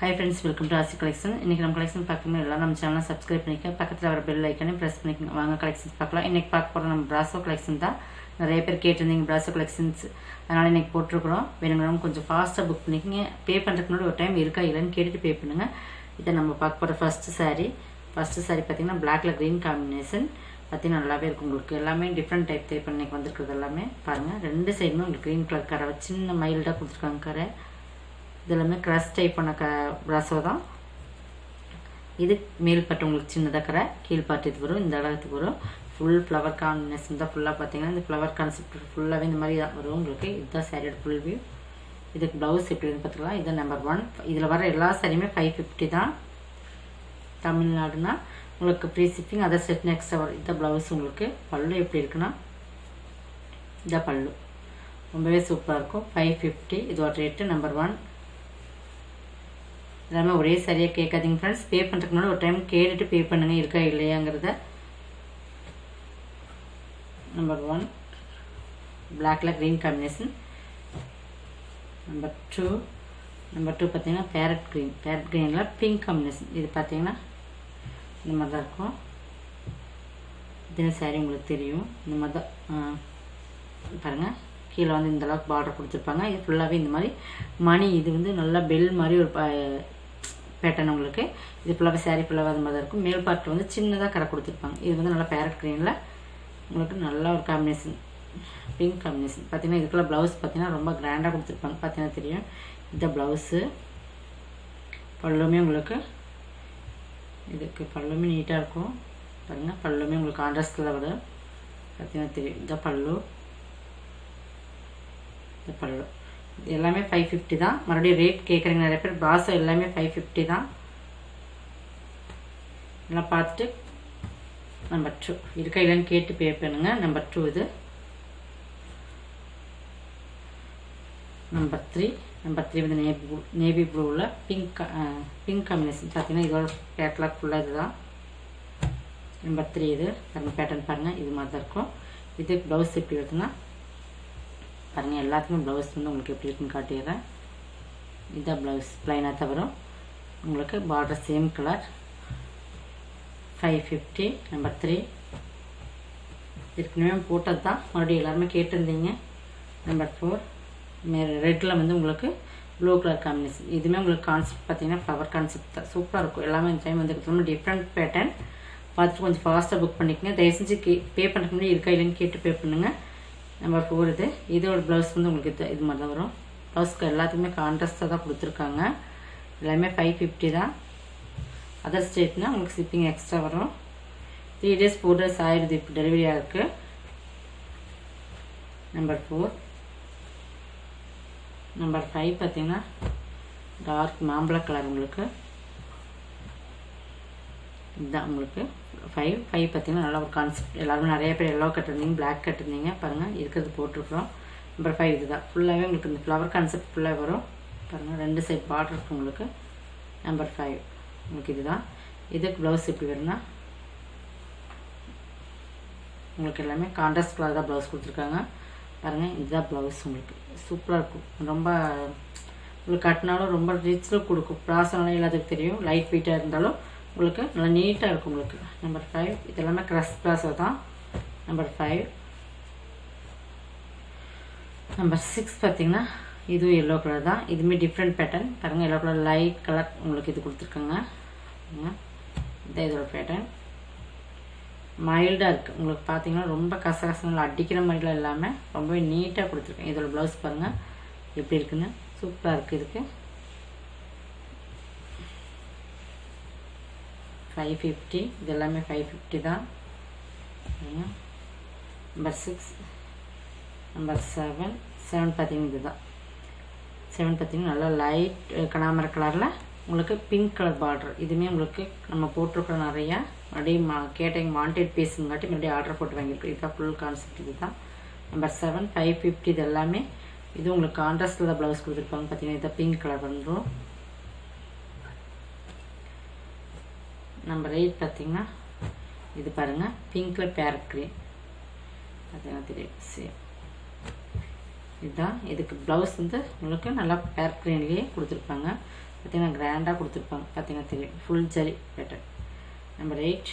high friends welcome to Aasi collection இன்றைக்கி நம்ம collection பார்க்கும்போது எல்லாம் நம்ம சேனலை சப்ஸ்கிரைப் பண்ணிக்க பக்கத்தில் வர பெல் ஐக்கனையும் ப்ரெஸ் பண்ணிக்கோங்க வாங்க கலெக்ஷன்ஸ் பார்க்கலாம் இன்றைக்கி பார்க்க போகிற நம்ம பிராசோ கலெக்ஷன் தான் நிறைய பேர் கேட்டிருந்தீங்க பிராசோ கலெக்ஷன்ஸ் அதனால் இன்றைக்கி போட்டிருக்கிறோம் வேணுங்கிறவங்க கொஞ்சம் ஃபாஸ்ட்டாக புக் பண்ணிக்கோங்க பே பண்ணுறதுக்கு முன்னாடி ஒரு டைம் இருக்கா இல்லைன்னு கேட்டுட்டு பே பண்ணுங்கள் இதை நம்ம பார்க்க போகிற ஃபஸ்ட்டு saree ஃபஸ்ட்டு saree பார்த்தீங்கன்னா பிளாக்ல க்ரீன் காம்பினேஷன் பார்த்தீங்கன்னா நல்லாவே இருக்கும் உங்களுக்கு எல்லாமே டிஃப்ரெண்ட் டைப் டைப் இன்னைக்கு வந்திருக்கிறது எல்லாமே பாருங்கள் ரெண்டு சைடுமே உங்களுக்கு க்ரீன் கலர் கரை சின்ன மைல்டாக கொடுத்துருக்காங்க கரை இது எல்லாமே கிராஸ் டைப் பண்ண க ப்ராஸோ தான் இது மேல் பட்டு உங்களுக்கு சின்னதாக கரை கீழ்பாட்டு இது வரும் இந்த அளவுக்கு வரும் ஃபுல் ஃப்ளவர் காம்பினேஷன் தான் ஃபுல்லாக பார்த்தீங்கன்னா இந்த ஃப்ளவர் கான்செப்ட் ஃபுல்லாகவே இந்த மாதிரி தான் வரும் உங்களுக்கு இதுதான் சாரியோட ஃபுல் வியூ இதுக்கு ப்ளவுஸ் எப்படி இருந்து பார்த்துக்கலாம் இது நம்பர் ஒன் இதில் வர எல்லா சாரியுமே ஃபைவ் ஃபிஃப்டி தான் தமிழ்நாடுனா உங்களுக்கு free shipping other set next வரும் இந்த ப்ளவுஸ் உங்களுக்கு பல்லு எப்படி இருக்குன்னா இந்த பல்லு ரொம்பவே சூப்பராக இருக்கும் ஃபைவ் ஃபிஃப்டி இதோட ரேட்டு நம்பர் ஒன் எல்லாமே ஒரே சரியாக கேட்காதீங்க ஃப்ரெண்ட்ஸ் பே பண்ணுறதுக்கு முன்னாடி ஒரு டைம் கேட்டுட்டு பே பண்ணுங்க இருக்கா இல்லையாங்கிறத நம்பர் ஒன் பிளாக்ல green combination number two number two பார்த்தீங்கன்னா பேரட் க்ரீன் பேரட் க்ரீனில் பிங்க் காம்பினேஷன் இது பார்த்தீங்கன்னா இந்த மாதிரி தான் இருக்கும் இது சாரி உங்களுக்கு தெரியும் இந்த மாதிரி தான் பாருங்கள் கீழே வந்து இந்த அளவுக்கு பார்டர் கொடுத்துருப்பாங்க இது ஃபுல்லாகவே இந்த மாதிரி மணி இது வந்து நல்லா பெல் மாதிரி ஒரு பேட்டர்ன் உங்களுக்கு இது ஃபுல்லாகவே சாரீ ஃபுல்லாக அது மாதிரி தான் இருக்கும் மேல் பார்ட் வந்து சின்னதாக கரை கொடுத்துருப்பாங்க இது வந்து நல்லா பேரட் க்ரீனில் உங்களுக்கு நல்ல ஒரு காம்பினேஷன் பிங்க் காம்பினேஷன் பார்த்தீங்கன்னா இதுக்குள்ள ப்ளவுஸ் பார்த்தீங்கன்னா ரொம்ப கிராண்டாக கொடுத்துருப்பாங்க பார்த்தீங்கன்னா தெரியும் இந்த ப்ளவுஸு பல்லுமே உங்களுக்கு இதுக்கு பல்லுமே நீட்டாக இருக்கும் பாருங்கள் பல்லுமே உங்களுக்கு கான்ட்ராஸ்டில் வரும் பார்த்தீங்கன்னா தெரியும் இந்த பல்லு இந்த பல்லு இது எல்லாமே ஃபைவ் ஃபிஃப்டி தான் மறுபடியும் ரேட் கேட்குறீங்க நிறைய பேர் பாசோ எல்லாமே ஃபைவ் ஃபிஃப்டி தான் எல்லாம் பார்த்துட்டு நம்பர் டூ இருக்கா இல்லைன்னு கேட்டு பே பண்ணுங்க நம்பர் டூ இது நம்பர் த்ரீ நம்பர் த்ரீ வந்து நேவி ப்ளூ நேவி ப்ளூவில் பிங்க் பிங்க் காம்பினேஷன் பார்த்தீங்கன்னா இதோட கேட்லாக் ஃபுல்லாக இதுதான் நம்பர் த்ரீ இது பாருங்கள் பேட்டர்ன் பாருங்கள் இது மாதிரி தான் இருக்கும் இது ப்ளவுஸ் எப்படி வருதுன்னா பாருங்கள் எல்லாத்துக்குமே ப்ளவுஸ் வந்து உங்களுக்கு எப்படி இருக்குன்னு காட்டிடுறேன் இதுதான் ப்ளவுஸ் ப்ளைனாக தான் வரும் உங்களுக்கு border same colour five fifty number three ஏற்கனவே போட்டது தான் மறுபடியும் எல்லாருமே கேட்டிருந்தீங்க நம்பர் ஃபோர் மே ரெட்டில் வந்து உங்களுக்கு ப்ளூ கலர் காம்பினேஷன் இதுவுமே உங்களுக்கு கான்செப்ட் பார்த்தீங்கன்னா ஃப்ளவர் கான்செப்ட் தான் சூப்பராக இருக்கும் எல்லாமே இந்த டைம் வந்து ரொம்ப டிஃப்ரெண்ட் பேட்டர்ன் பார்த்துட்டு கொஞ்சம் ஃபாஸ்ட்டாக புக் பண்ணிக்கங்க தயவு செஞ்சு கே பே பண்ணுறதுக்கு முன்னாடி இருக்கா இல்லைன்னு கேட்டு பே பண்ணுங்கள் நம்பர் ஃபோர் இது இதோட ப்ளவுஸ் வந்து உங்களுக்கு இது இது மாதிரி தான் வரும் ப்ளவுஸ்க்கு எல்லாத்துக்குமே கான்ட்ராஸ்டாக தான் கொடுத்துருக்காங்க எல்லாமே ஃபைவ் ஃபிஃப்டி தான் அதர் ஸ்டேட்னா உங்களுக்கு ஷிப்பிங் எக்ஸ்ட்ரா வரும் த்ரீ டேஸ் ஃபோர் டேஸ் ஆயிடுது இப்போ டெலிவரியாக இருக்குது நம்பர் ஃபோர் நம்பர் ஃபைவ் பார்த்தீங்கன்னா டார்க் மாம்பழ கலர் உங்களுக்கு இதுதான் உங்களுக்கு ஃபைவ் ஃபைவ் பார்த்தீங்கன்னா நல்லா ஒரு கான்செப்ட் எல்லாருமே நிறைய பேர் எல்லோ கட்டிருந்தீங்க பிளாக் கட்டிருந்தீங்க பாருங்கள் இருக்கிறது போட்டிருக்கிறோம் நம்பர் ஃபைவ் இதுதான் ஃபுல்லாகவே உங்களுக்கு இந்த ஃப்ளவர் கான்செப்ட் ஃபுல்லாக வரும் பாருங்கள் ரெண்டு சைட் பார்டர் இருக்குது உங்களுக்கு நம்பர் ஃபைவ் உங்களுக்கு இதுதான் இதுக்கு ப்ளவுஸ் எப்படி வரும்னா உங்களுக்கு எல்லாமே கான்ட்ராஸ்ட் கலர் தான் ப்ளவுஸ் கொடுத்துருக்காங்க பாருங்கள் இதுதான் ப்ளவுஸ் உங்களுக்கு சூப்பராக இருக்கும் ரொம்ப உங்களுக்கு கட்டினாலும் ரொம்ப ரிச்சில் கொடுக்கும் ப்ராசனாலும் எல்லாத்துக்கும் தெரியும் லைட் வெயிட்டாக இருந்தாலும் உங்களுக்கு நல்லா நீட்டாக இருக்கும் உங்களுக்கு நம்பர் ஃபைவ் இது எல்லாமே க்ரஸ் ப்ளாஸோ தான் நம்பர் ஃபைவ் நம்பர் சிக்ஸ் பார்த்தீங்கன்னா இதுவும் எல்லோ கலர் தான் இதுவுமே டிஃப்ரெண்ட் பேட்டர்ன் பாருங்கள் எல்லோ கலர் லைட் கலர் உங்களுக்கு இது கொடுத்துருக்காங்க இதான் இதோட பேட்டர்ன் மைல்டாக இருக்குது உங்களுக்கு பார்த்தீங்கன்னா ரொம்ப கசகசங்கள் அடிக்கிற மாதிரிலாம் இல்லாமல் ரொம்பவே நீட்டாக கொடுத்துருக்கேன் இதோட ப்ளவுஸ் பாருங்கள் எப்படி இருக்குன்னு சூப்பராக இருக்குது இதுக்கு ஃபைவ் ஃபிஃப்டி இது எல்லாமே ஃபைவ் ஃபிஃப்டி தான் number six number seven seven பார்த்தீங்கன்னா இதுதான் செவன் பார்த்தீங்கன்னா நல்லா லைட் கனாமர கலரில் உங்களுக்கு பிங்க் கலர் பார்டர் இதுவுமே உங்களுக்கு நம்ம போட்டிருக்கிற நிறையா அப்படியே மா கேட்டீங்க வாண்டட் பீஸுங்காட்டி மறுபடியும் ஆர்டர் போட்டு வாங்கியிருக்கோம் இதுதான் ஃபுல் கான்செப்ட் இது தான் நம்பர் செவன் ஃபைவ் ஃபிஃப்டி இது எல்லாமே இது உங்களுக்கு கான்ட்ராஸ்டில் தான் ப்ளவுஸ் கொடுத்துருப்பாங்க பார்த்தீங்கன்னா இதான் பிங்க் கலர் வந்துடும் நம்பர் எயிட் பார்த்தீங்கன்னா இது பாருங்கள் பிங்க்கில் பேரட் க்ரீன் பார்த்தீங்கன்னா தெரியும் சேம் இதுதான் இதுக்கு ப்ளவுஸ் வந்து உங்களுக்கு நல்லா பேரட் க்ரீன்லேயே கொடுத்துருப்பாங்க பார்த்தீங்கன்னா கிராண்டாக கொடுத்துருப்பாங்க பார்த்தீங்கன்னா தெரியும் full zari pattern number eight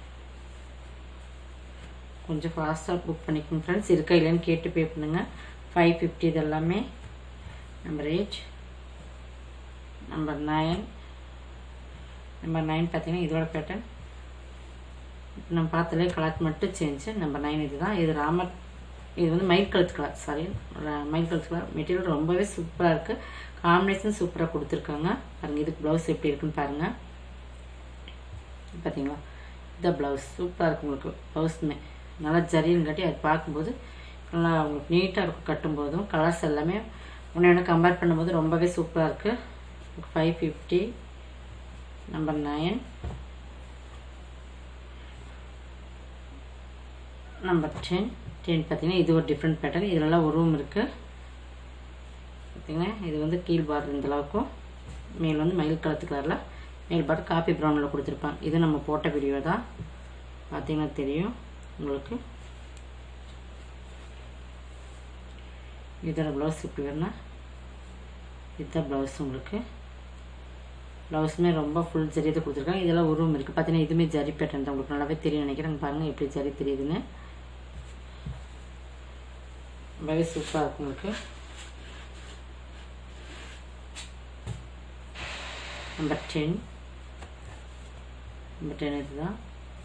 கொஞ்சம் ஃபாஸ்ட்டாக புக் பண்ணிக்கோங்க ஃப்ரெண்ட்ஸ் இருக்கா இல்லைன்னு கேட்டு பே பண்ணுங்கள் ஃபைவ் ஃபிஃப்டி இது எல்லாமே number eight number nine number nine பார்த்தீங்கன்னா இதோட பேட்டர்ன் இப்போ நம்ம பார்த்தாலே கலர் மட்டும் சேஞ்சு நம்பர் நைன் இது தான் இது ராமர் இது வந்து மயில் கழுத்து கலர் சாரி மயில் கழுத்து கலர் மெட்டீரியல் ரொம்பவே சூப்பராக இருக்குது காம்பினேஷன் சூப்பராக கொடுத்துருக்காங்க பாருங்கள் இதுக்கு ப்ளவுஸ் எப்படி இருக்குன்னு பாருங்கள் பார்த்தீங்களா இந்த ப்ளவுஸ் சூப்பராக இருக்கும் உங்களுக்கு ப்ளவுஸுமே நல்லா ஜரின்னு கட்டி அது பார்க்கும்போது நல்லா உங்களுக்கு நீட்டாக இருக்கும் கட்டும்போதும் கலர்ஸ் எல்லாமே ஒன்று ஒன்று கம்பேர் பண்ணும்போது ரொம்பவே சூப்பராக இருக்குது five fifty number nine number ten ten பார்த்தீங்கன்னா இது ஒரு டிஃப்ரெண்ட் பேட்டர்ன் இதுலலாம் ஒரு ரூம் இருக்குது பார்த்தீங்கன்னா இது வந்து கீழ் பார்டர் இந்த அளவுக்கும் மேல் வந்து மயில் கலத்து கலரில் மேல் பார்டர் காப்பி ப்ரௌனில் கொடுத்துருப்பாங்க இது நம்ம போட்ட வீடியோ தான் பார்த்தீங்கன்னா தெரியும் உங்களுக்கு இதோட ப்ளவுஸ் இப்படி வேணா இதுதான் ப்ளவுஸ் உங்களுக்கு ப்ளவுஸுமே ரொம்ப ஃபுல் ஜரி இது கொடுத்துருக்காங்க இதெல்லாம் உருவம் இருக்குது பார்த்தீங்கன்னா இதுவுமே ஜரி பேட்டர்ன் தான் உங்களுக்கு நல்லாவே தெரியும் நினைக்கிறேன் பாருங்கள் எப்படி ஜரி தெரியுதுன்னு ரொம்பவே சூப்பராக இருக்கும் உங்களுக்கு நம்பர் டென் நம்பர் டென் இதுதான்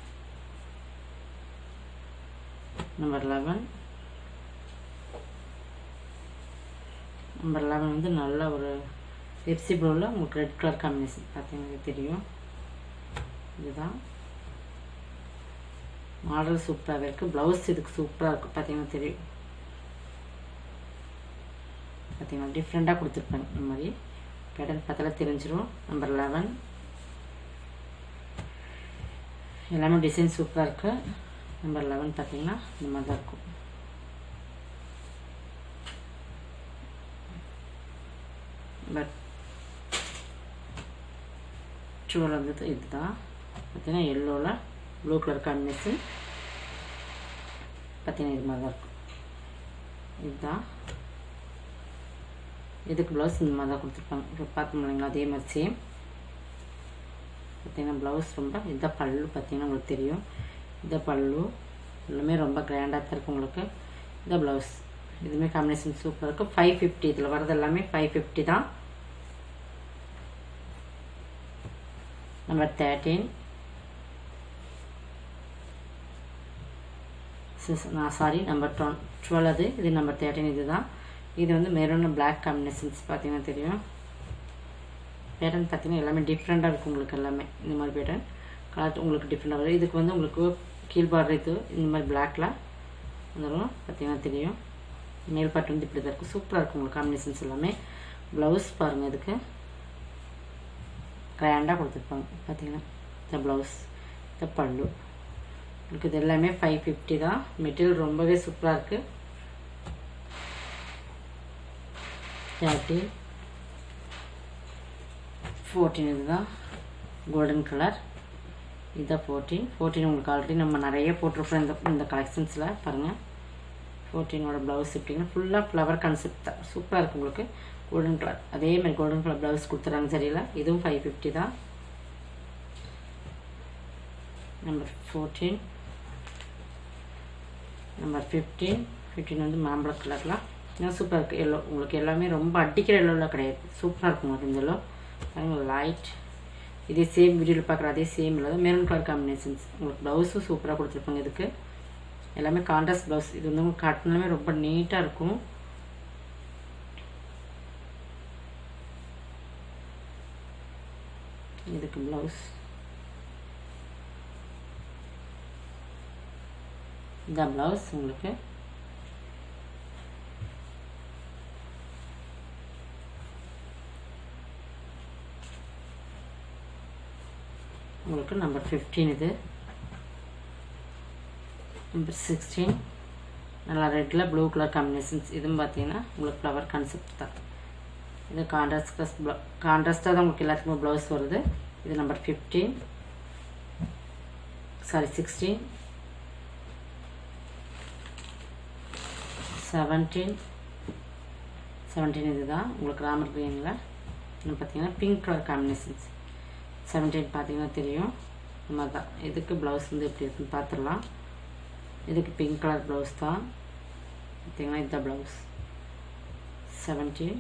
நம்பர் லெவன் நம்பர் லெவன் வந்து நல்ல ஒரு பெப்சி ப்ளூவில் உங்களுக்கு ரெட் கலர் காம்பினேஷன் பார்த்தீங்கன்னா தெரியும் இதுதான் மாடல் சூப்பராகவே இருக்குது ப்ளவுஸ் இதுக்கு சூப்பராக இருக்குது பார்த்தீங்கன்னா தெரியும் பார்த்தீங்கன்னா டிஃப்ரெண்ட்டாக கொடுத்துருப்பாங்க இந்த மாதிரி பேட்டர்ன் பார்த்தாலே தெரிஞ்சிடும் நம்பர் லெவன் எல்லாமே டிசைன் சூப்பராக இருக்குது நம்பர் லெவன் பார்த்தீங்கன்னா இந்த மாதிரி தான் இருக்கும் பட் டுவெல் வந்து இதுதான் பார்த்தீங்கன்னா எல்லோவில் ப்ளூ கலர் காம்பினேஷன் பார்த்தீங்கன்னா இது மாதிரி தான் இருக்கும் இதுதான் இதுக்கு ப்ளவுஸ் இந்த மாதிரி தான் கொடுத்துருப்பாங்க இப்போ பார்த்தோம் இல்லைங்களா அதே மாதிரி சேம் பார்த்தீங்கன்னா ப்ளவுஸ் ரொம்ப இதான் பல்லு பார்த்தீங்கன்னா உங்களுக்கு தெரியும் இந்த பல்லு எல்லாமே ரொம்ப கிராண்டாக தான் இருக்கும் உங்களுக்கு இந்த ப்ளவுஸ் இதுவுமே காம்பினேஷன் சூப்பராக இருக்கும் ஃபைவ் ஃபிஃப்டி இதில் வரது எல்லாமே ஃபைவ் ஃபிஃப்டி தான் நம்பர் தேர்ட்டீன் நான் சாரி நம்பர் டுவெல் டுவெல் அது இது நம்பர் தேர்ட்டின் இது தான் இது வந்து மெரூன் பிளாக் காம்பினேஷன்ஸ் பார்த்தீங்கன்னா தெரியும் பேட்டர்ன் பார்த்தீங்கன்னா எல்லாமே டிஃப்ரெண்ட்டாக இருக்கும் உங்களுக்கு எல்லாமே இந்த மாதிரி பேட்டர்ன் கலர் உங்களுக்கு டிஃப்ரெண்ட்டாக வரும் இதுக்கு வந்து உங்களுக்கு கீழ் பார்டர் இது இந்த மாதிரி பிளாக்ல வந்துடும் பார்த்தீங்கன்னா தெரியும் மேல் பாட்டு வந்து இப்படி தான் இருக்கும் சூப்பராக இருக்கும் உங்களுக்கு காம்பினேஷன்ஸ் எல்லாமே ப்ளவுஸ் பாருங்கள் இதுக்கு கிராண்டாக கொடுத்துருப்பாங்க பார்த்தீங்கன்னா இந்த ப்ளவுஸ் இந்த பல்லு உங்களுக்கு இது எல்லாமே ஃபைவ் ஃபிஃப்டி தான் மெட்டீரியல் ரொம்பவே சூப்பராக இருக்குது தேர்ட்டி ஃபோர்டீன் இதுதான் கோல்டன் கலர் இதுதான் ஃபோர்டீன் ஃபோர்டீன் உங்களுக்கு ஆல்ரெடி நம்ம நிறைய போட்டிருப்போம் இந்த இந்த கலெக்ஷன்ஸில் பாருங்கள் ஃபோர்டீனோட ப்ளவுஸ் எப்படின்னா ஃபுல்லாக ஃப்ளவர் கான்செப்ட் தான் சூப்பராக இருக்கும் உங்களுக்கு கோல்டன் கலர் அதே மாதிரி கோல்டன் கலர் ப்ளவுஸ் கொடுத்துறாங்க சரியில்ல இதுவும் ஃபைவ் ஃபிஃப்டி தான் number fourteen number fifteen fifteen வந்து மாம்பழ கலர்லாம் இன்னும் சூப்பராக இருக்குது எல்லோ உங்களுக்கு எல்லாமே ரொம்ப அடிக்கிற எல்லோவில் கிடையாது சூப்பராக இருக்கும் உங்களுக்கு இந்த எல்லோ பாருங்கள் லைட் இதே சேம் வீடியோவில் பார்க்குற அதே சேம் இல்லை மெரூன் கலர் காம்பினேஷன்ஸ் உங்களுக்கு ப்ளவுஸும் சூப்பராக கொடுத்துருப்பாங்க இதுக்கு எல்லாமே கான்ட்ராஸ்ட் ப்ளவுஸ் இது வந்து உங்களுக்கு கட்டினாலுமே ரொம்ப நீட்டாக இருக்கும் இதுக்கு ப்ளவுஸ் இந்த ப்ளவுஸ் உங்களுக்கு உங்களுக்கு நம்பர் ஃபிஃப்டீன் இது நம்பர் சிக்ஸ்டீன் நல்லா ரெட்டில் ப்ளூ கலர் காம்பினேஷன்ஸ் இதுவும் பார்த்தீங்கன்னா உங்களுக்கு ஃப்ளவர் கான்செப்ட் தான் இது கான்ட்ராஸ்ட் ப்ளஸ் ப்ள கான்ட்ராஸ்ட்டாக தான் உங்களுக்கு எல்லாத்துக்குமே ப்ளவுஸ் வருது இது number fifteen sorry sixteen seventeen seventeen இது தான் உங்களுக்கு ராமர் க்ரீனில் இன்னும் பார்த்தீங்கன்னா பிங்க் கலர் காம்பினேஷன்ஸ் செவன்டீன் பார்த்தீங்கன்னா தெரியும் இந்த மாதிரி தான் இதுக்கு ப்ளவுஸ் வந்து எப்படி இருக்குன்னு பார்த்துடலாம் இதுக்கு பிங்க் கலர் ப்ளவுஸ் தான் பார்த்தீங்கன்னா இதுதான் ப்ளவுஸ் செவன்டீன்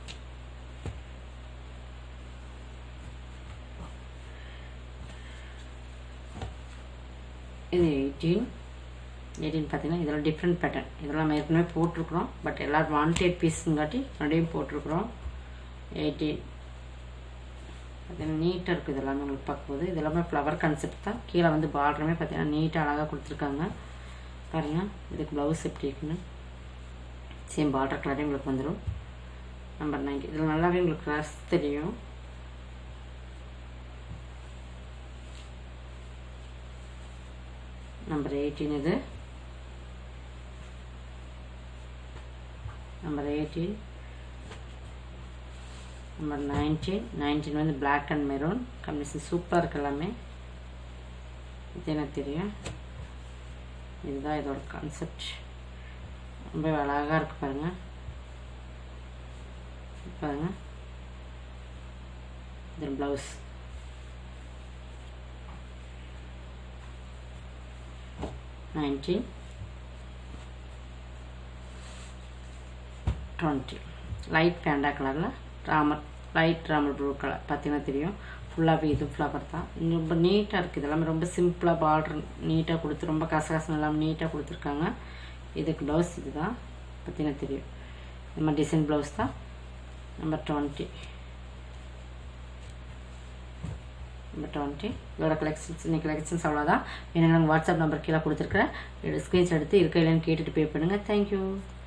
இது எயிட்டீன் எயிட்டீன் பார்த்தீங்கன்னா இதெல்லாம் டிஃப்ரெண்ட் பேட்டர்ன் இதெல்லாம் நம்ம ஏற்கனவே போட்டிருக்கிறோம் பட் எல்லோரும் வாண்டட் பீஸுங்காட்டி மறுபடியும் போட்டிருக்கிறோம் எயிட்டீன் பார்த்தீங்கன்னா நீட்டாக இருக்குது இதெல்லாமே உங்களுக்கு பார்க்கும்போது இது எல்லாமே ஃப்ளவர் கான்செப்ட் தான் கீழே வந்து பார்டருமே பார்த்தீங்கன்னா நீட்டாக அழகாக கொடுத்துருக்காங்க பாருங்கள் இதுக்கு ப்ளவுஸ் எப்படி இருக்குன்னு சேம் பார்டர் கலரே உங்களுக்கு வந்துடும் நம்பர் நைன்டி இதில் நல்லாவே உங்களுக்கு கலர்ஸ் தெரியும் நம்பர் எயிட்டீன் இது number eighteen number nineteen nineteen வந்து பிளாக் அண்ட் மெரூன் காம்பினேஷன் சூப்பராக இருக்கு எல்லாமே இது எனக்கு தெரியும் இதுதான் இதோட கான்செப்ட் ரொம்ப அழகாக இருக்கு பாருங்க பாருங்க இது blouse nineteen twenty light Fanta கலரில் Ramar light Ramar blue colour பார்த்தீங்கன்னா தெரியும் ஃபுல்லாகவே இது ஃப்ளவர் தான் ரொம்ப நீட்டாக இருக்குது எல்லாமே ரொம்ப சிம்பிளாக பார்டர் நீட்டாக கொடுத்து ரொம்ப கசகசம் இல்லாமல் நீட்டாக கொடுத்துருக்காங்க இதுக்கு ப்ளவுஸ் இது தான் பார்த்தீங்கன்னா தெரியும் இந்த மாதிரி டிசைன் ப்ளவுஸ் தான் நம்பர் டுவெண்ட்டி நம்பர் டுவெண்ட்டி இதோட கலெக்ஷன்ஸ் இன்னைக்கு கலெக்ஷன்ஸ் அவ்வளோதான் வேணும் வாட்ஸ்அப் நம்பர் கீழே கொடுத்துருக்குறேன் ஸ்க்ரீன்ஷாட் எடுத்து இருக்க இல்லைன்னு கேட்டுட்டு பே பண்ணுங்கள் தேங்க்யூ